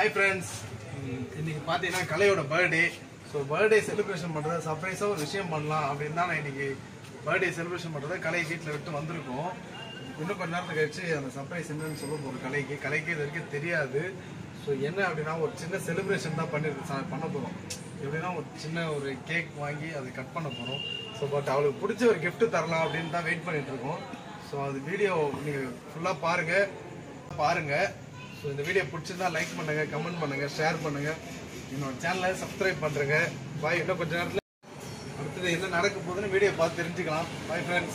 hi friends இன்னைக்கு பார்த்தீங்கன்னா கலையோட பர்த்டே ஸோ பர்த்டே செலிப்ரேஷன் பண்ணுறத சர்ப்ரைஸாக ஒரு விஷயம் பண்ணலாம் அப்படின்னு தான் நான் இன்னைக்கு பர்த்டே செலிப்ரேஷன் பண்ணுறத கலை வீட்டில் விட்டு வந்திருக்கோம் இன்னும் கொஞ்ச நேரத்துக்கு கழிச்சு அந்த சர்ப்ரைஸ் என்னன்னு சொல்ல போகிறோம் கலைக்கு கலைக்கு இது வரைக்கும் தெரியாது ஸோ என்ன அப்படின்னா ஒரு சின்ன செலிப்ரேஷன் தான் பண்ணிருக்கு சா- பண்ண போகிறோம் எப்படின்னா ஒரு சின்ன ஒரு கேக் வாங்கி அதை கட் பண்ண போகிறோம் ஸோ பட் அவளுக்கு பிடிச்ச ஒரு gift தரலாம் அப்படின்னு தான் வெயிட் பண்ணிட்டு இருக்கோம் ஸோ அது வீடியோ நீங்கள் ஃபுல்லாக பாருங்கள் பாருங்க ஸோ இந்த வீடியோ பிடிச்சிருந்தா லைக் பண்ணுங்க கமெண்ட் பண்ணுங்க ஷேர் பண்ணுங்க என்னோட சேனலை சப்ஸ்கிரைப் பண்ணுங்க பாய் இன்னும் கொஞ்ச நேரத்தில் அடுத்தது என்ன நடக்க போகுதுன்னு வீடியோ பார்த்து தெரிஞ்சுக்கலாம் பாய் ஃப்ரெண்ட்ஸ்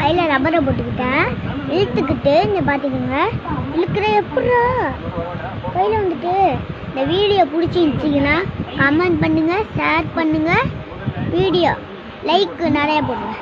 கையில் ரப்பரை போட்டுக்கிட்டேன் இழுத்துக்கிட்டு இங்கே பார்த்துக்கோங்க இழுக்கிற எப்படா கையில் வந்துட்டு இந்த வீடியோ பிடிச்சிருந்துச்சிங்கன்னா கமெண்ட் பண்ணுங்கள் ஷேர் பண்ணுங்கள் வீடியோ லைக் நிறைய போடுங்க